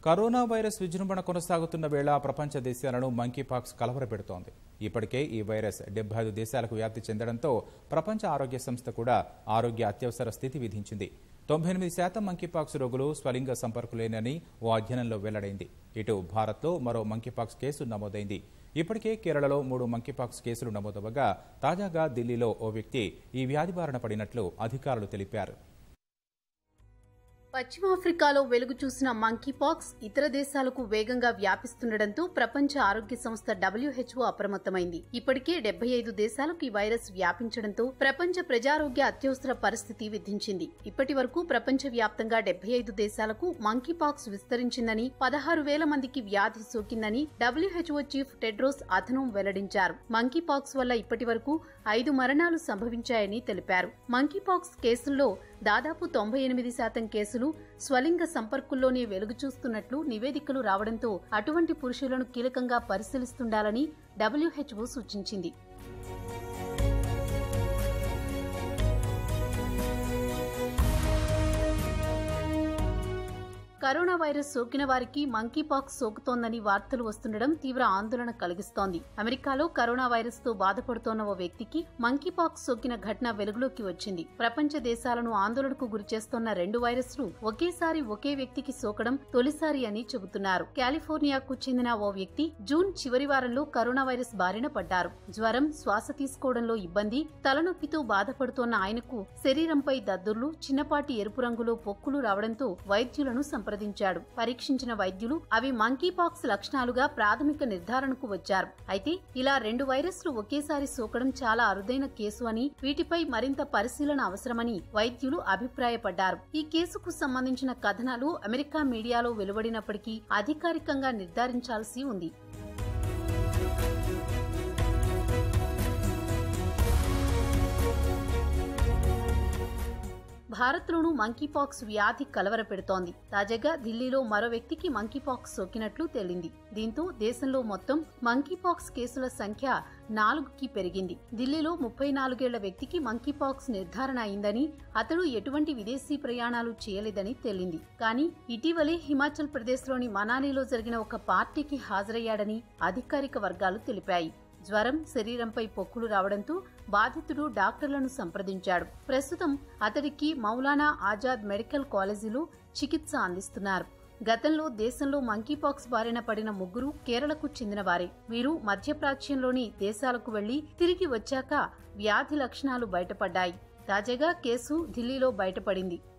corona virus విజృంభణ కొనసాగుతున్న వేళ ప్రపంచ దేశాలను మంకీపాక్స్ కలవరపెడుతోంది ఇప్పటికే ఈ వైరస్ డెబ్బై ఐదు దేశాలకు వ్యాప్తి చెందడంతో ప్రపంచ ఆరోగ్య సంస్థ కూడా ఆరోగ్య అత్యవసర స్థితి విధించింది తొంభై ఎనిమిది శాతం మంకీపాక్స్ రోగులు స్వలింగ సంపర్కులేనని ఓ అధ్యయనంలో వెల్లడైంది ఇటు భారత్లో మరో మంకీపాక్స్ కేసు నమోదైంది ఇప్పటికే కేరళలో మూడు మంకీపాక్స్ కేసులు నమోదవగా తాజాగా ఢిల్లీలో ఓ వ్యక్తి ఈ వ్యాధి బారిన పడినట్లు అధికారులు తెలిపారు పశ్చిమాఫ్రికాలో వెలుగు చూసిన మంకీపాక్స్ ఇతర దేశాలకు వేగంగా వ్యాపిస్తుండటంతో ప్రపంచ ఆరోగ్య సంస్థ డబ్ల్యూహెచ్ఓ అప్రమత్తమైంది ఇప్పటికే డెబ్బై ఐదు దేశాలకు ఈ వైరస్ వ్యాపించడంతో ప్రపంచ ప్రజారోగ్య అత్యవసర పరిస్థితి విధించింది ఇప్పటి వరకు ప్రపంచ వ్యాప్తంగా డెబ్బై ఐదు దేశాలకు మంకీపాక్స్ విస్తరించిందని పదహారు వేల మందికి వ్యాధి సోకిందని డబ్ల్యూహెచ్ఓ చీఫ్ టెడ్రోస్ అథనోం వెల్లడించారు మంకీపాక్స్ వల్ల ఇప్పటి వరకు ఐదు మరణాలు సంభవించాయని తెలిపారు మంకీపాక్స్ కేసుల్లో దాదాపు తొంభై ఎనిమిది శాతం కేసులు స్వలింగ సంపర్కుల్లోనే వెలుగు చూస్తున్నట్లు నివేదికలు రావడంతో అటువంటి పురుషులను కీలకంగా పరిశీలిస్తుండాలని డబ్ల్యూహెచ్ఓ సూచించింది కరోనా వైరస్ సోకిన వారికి మంకీపాక్స్ సోకుతోందని వార్తలు వస్తుండడం తీవ్ర ఆందోళన కలిగిస్తోంది అమెరికాలో కరోనా వైరస్ తో బాధపడుతోన్న ఓ వ్యక్తికి మంకీపాక్స్ సోకిన ఘటన వెలుగులోకి వచ్చింది ప్రపంచ దేశాలను ఆందోళనకు గురిచేస్తోన్న రెండు వైరస్లు ఒకేసారి ఒకే వ్యక్తికి సోకడం తొలిసారి అని చెబుతున్నారు కాలిఫోర్నియాకు చెందిన ఓ వ్యక్తి జూన్ చివరి వారంలో కరోనా వైరస్ బారిన పడ్డారు జ్వరం శ్వాస తీసుకోవడంలో ఇబ్బంది తలనొప్పితో బాధపడుతోన్న ఆయనకు శరీరంపై దద్దుర్లు చిన్నపాటి ఎరుపు రంగులో పొక్కులు రావడంతో వైద్యులను సంప్రదించాడు పరీక్షించిన వైద్యులు అవి మంకీపాక్స్ లక్షణాలుగా ప్రాథమిక నిర్ధారణకు వచ్చారు అయితే ఇలా రెండు వైరస్లు ఒకేసారి సోకడం చాలా అరుదైన కేసు అని వీటిపై మరింత పరిశీలన అవసరమని వైద్యులు అభిప్రాయపడ్డారు ఈ కేసుకు సంబంధించిన కథనాలు అమెరికా మీడియాలో వెలువడినప్పటికీ అధికారికంగా నిర్ధారించాల్సి ఉంది భారత్లోనూ మంకీపాక్స్ వ్యాధి కలవర పెడుతోంది తాజాగా ఢిల్లీలో మరో వ్యక్తికి మంకీపాక్స్ సోకినట్లు తేలింది దీంతో దేశంలో మొత్తం మంకీపాక్స్ కేసుల సంఖ్య నాలుగుకి పెరిగింది ఢిల్లీలో ముప్పై నాలుగేళ్ల వ్యక్తికి మంకీపాక్స్ నిర్ధారణ అయిందని అతడు ఎటువంటి విదేశీ ప్రయాణాలు చేయలేదని తేలింది కానీ ఇటీవలే హిమాచల్ ప్రదేశ్లోని మనాలిలో జరిగిన ఒక పార్టీకి హాజరయ్యాడని అధికారిక వర్గాలు తెలిపాయి జ్వరం శరీరంపై పొక్కులు రావడంతో బాధితుడు డాక్టర్లను సంప్రదించాడు ప్రస్తుతం అతడికి మౌలానా ఆజాద్ మెడికల్ కాలేజీలో చికిత్స అందిస్తున్నారు గతంలో దేశంలో మంకీపాక్స్ బారిన పడిన ముగ్గురు కేరళకు చెందినవారే వీరు మధ్యప్రాచ్యంలోని దేశాలకు వెళ్లి తిరిగి వచ్చాక వ్యాధి లక్షణాలు బయటపడ్డాయి తాజాగా కేసు ఢిల్లీలో బయటపడింది